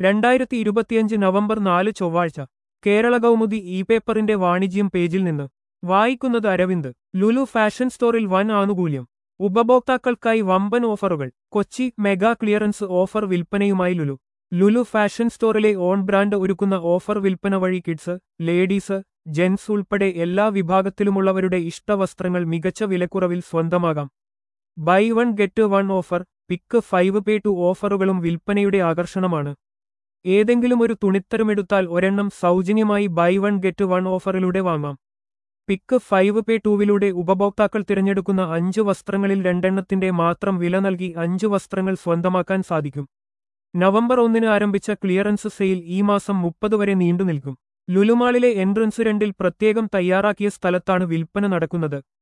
രണ്ടായിരത്തി ഇരുപത്തിയഞ്ച് നവംബർ നാല് ചൊവ്വാഴ്ച കേരള കൗമുദി ഇ പേപ്പറിന്റെ വാണിജ്യം പേജിൽ നിന്ന് വായിക്കുന്നത് അരവിന്ദ് ലുലു ഫാഷൻ സ്റ്റോറിൽ വൻ ആനുകൂല്യം ഉപഭോക്താക്കൾക്കായി വമ്പൻ ഓഫറുകൾ കൊച്ചി മെഗാ ക്ലിയറൻസ് ഓഫർ വിൽപ്പനയുമായി ലുലു ലുലു ഫാഷൻ സ്റ്റോറിലെ ഓൺ ബ്രാൻഡ് ഒരുക്കുന്ന ഓഫർ വിൽപ്പന വഴി കിഡ്സ് ലേഡീസ് ജെൻസ് ഉൾപ്പെടെ എല്ലാ വിഭാഗത്തിലുമുള്ളവരുടെ ഇഷ്ടവസ്ത്രങ്ങൾ മികച്ച വിലക്കുറവിൽ സ്വന്തമാകാം buy one get one offer pick five pay two ഓഫറുകളും വിൽപ്പനയുടെ ആകർഷണമാണ് ഏതെങ്കിലും ഒരു തുണിത്തരമെടുത്താൽ ഒരെണ്ണം സൗജന്യമായി ബൈ വൺ ഗെറ്റ് വൺ ഓഫറിലൂടെ വാങ്ങാം പിക്ക് ഫൈവ് പേ ടൂവിലൂടെ ഉപഭോക്താക്കൾ തിരഞ്ഞെടുക്കുന്ന അഞ്ച് വസ്ത്രങ്ങളിൽ രണ്ടെണ്ണത്തിന്റെ മാത്രം വില നൽകി അഞ്ച് വസ്ത്രങ്ങൾ സ്വന്തമാക്കാൻ സാധിക്കും നവംബർ ഒന്നിന് ആരംഭിച്ച ക്ലിയറൻസ് സെയിൽ ഈ മാസം മുപ്പത് വരെ നീണ്ടുനിൽക്കും ലുലുമാളിലെ എൻട്രൻസ് രണ്ടിൽ പ്രത്യേകം തയ്യാറാക്കിയ സ്ഥലത്താണ് വിൽപ്പന നടക്കുന്നത്